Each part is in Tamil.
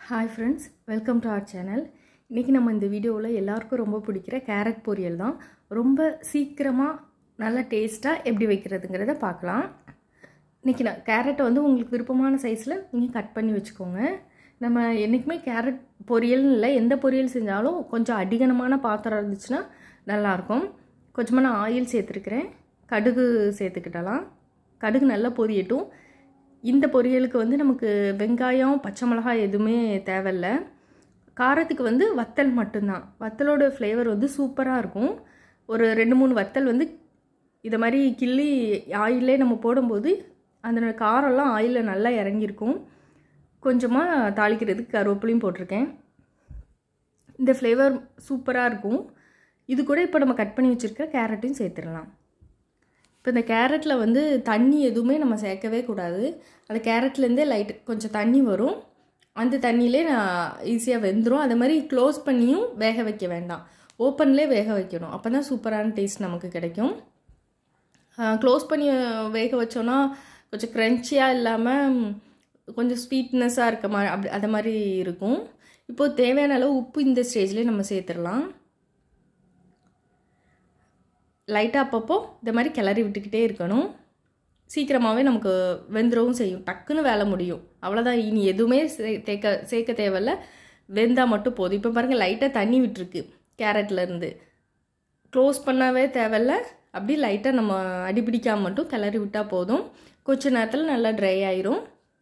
hi friends welcome to our channel இன்றைக்கி நம்ம இந்த வீடியோவில் எல்லாருக்கும் ரொம்ப பிடிக்கிற கேரட் பொரியல் தான் ரொம்ப சீக்கிரமாக நல்ல டேஸ்ட்டாக எப்படி வைக்கிறதுங்கிறத பார்க்கலாம் இன்றைக்கி நான் கேரட்டை வந்து உங்களுக்கு விருப்பமான சைஸில் நீங்கள் கட் பண்ணி வச்சுக்கோங்க நம்ம என்றைக்குமே கேரட் பொரியல்னு இல்லை எந்த பொரியல் செஞ்சாலும் கொஞ்சம் அதிகமான பாத்திரம் இருந்துச்சுன்னா நல்லாயிருக்கும் கொஞ்சமாக நான் ஆயில் சேர்த்துருக்கிறேன் கடுகு சேர்த்துக்கிட்டலாம் கடுகு நல்லா பொரியட்டும் இந்த பொரியலுக்கு வந்து நமக்கு வெங்காயம் பச்சை மிளகாய் எதுவுமே தேவையில்ல காரத்துக்கு வந்து வத்தல் மட்டும்தான் வத்தலோட ஃப்ளேவர் வந்து சூப்பராக இருக்கும் ஒரு ரெண்டு மூணு வத்தல் வந்து இதை மாதிரி கிள்ளி ஆயிலே நம்ம போடும்போது அந்த காரம்லாம் ஆயிலில் நல்லா இறங்கியிருக்கும் கொஞ்சமாக தாளிக்கிறதுக்கு கருவேப்பிலையும் போட்டிருக்கேன் இந்த ஃப்ளேவர் சூப்பராக இருக்கும் இது கூட இப்போ நம்ம கட் பண்ணி வச்சுருக்க கேரட்டையும் சேர்த்துடலாம் இப்போ இந்த கேரட்டில் வந்து தண்ணி எதுவுமே நம்ம சேர்க்கவே கூடாது அந்த கேரட்லேருந்தே லைட் கொஞ்சம் தண்ணி வரும் அந்த தண்ணியிலே நான் ஈஸியாக வெந்துடும் அது மாதிரி க்ளோஸ் பண்ணியும் வேக வைக்க வேண்டாம் ஓப்பன்லேயே வேக வைக்கணும் அப்போ தான் சூப்பரான டேஸ்ட் நமக்கு கிடைக்கும் க்ளோஸ் பண்ணி வேக வச்சோன்னா கொஞ்சம் க்ரன்ச்சியாக இல்லாமல் கொஞ்சம் ஸ்வீட்னஸாக இருக்க மாதிரி அப்படி அதை மாதிரி இருக்கும் இப்போது தேவையான அளவு உப்பு இந்த ஸ்டேஜ்லேயே நம்ம சேர்த்துடலாம் லைட்டாக அப்பப்போ இந்த மாதிரி கிளறி விட்டுக்கிட்டே இருக்கணும் சீக்கிரமாகவே நமக்கு வெந்துடவும் செய்யும் டக்குன்னு வேலை முடியும் அவ்வளோதான் இனி எதுவுமே சேர்க்க சேர்க்க தேவையில்ல வெந்தால் மட்டும் போதும் இப்போ பாருங்கள் லைட்டாக தண்ணி விட்டுருக்கு கேரட்லேருந்து க்ளோஸ் பண்ணவே தேவையில்ல அப்படி லைட்டாக நம்ம அடிப்பிடிக்காமல் மட்டும் கிளறி விட்டால் போதும் கொஞ்ச நேரத்தில் நல்லா ட்ரை ஆயிரும்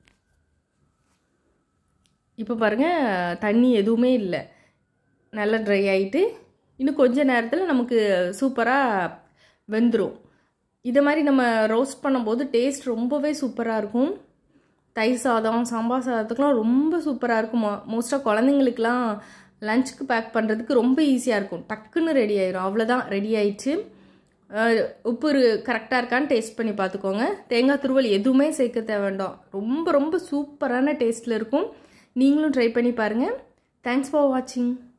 இப்போ பாருங்கள் தண்ணி எதுவுமே இல்லை நல்லா ட்ரை ஆகிட்டு இன்னும் கொஞ்ச நேரத்தில் நமக்கு சூப்பராக வெந்துடும் இதை மாதிரி நம்ம ரோஸ்ட் பண்ணும்போது டேஸ்ட் ரொம்பவே சூப்பராக இருக்கும் தயிர் சாதம் சாம்பார் சாதத்துக்குலாம் ரொம்ப சூப்பராக இருக்கும் மோஸ்ட்டாக குழந்தைங்களுக்குலாம் லஞ்சுக்கு பேக் பண்ணுறதுக்கு ரொம்ப ஈஸியாக இருக்கும் டக்குன்னு ரெடி ஆயிரும் அவ்வளோதான் ரெடி ஆயிடுச்சு உப்பு கரெக்டாக இருக்கான்னு டேஸ்ட் பண்ணி பார்த்துக்கோங்க தேங்காய் துருவல் எதுவுமே சேர்க்க தேவை வேண்டாம் ரொம்ப ரொம்ப சூப்பரான டேஸ்ட்டில் இருக்கும் நீங்களும் ட்ரை பண்ணி பாருங்கள் தேங்க்ஸ் ஃபார் வாட்சிங்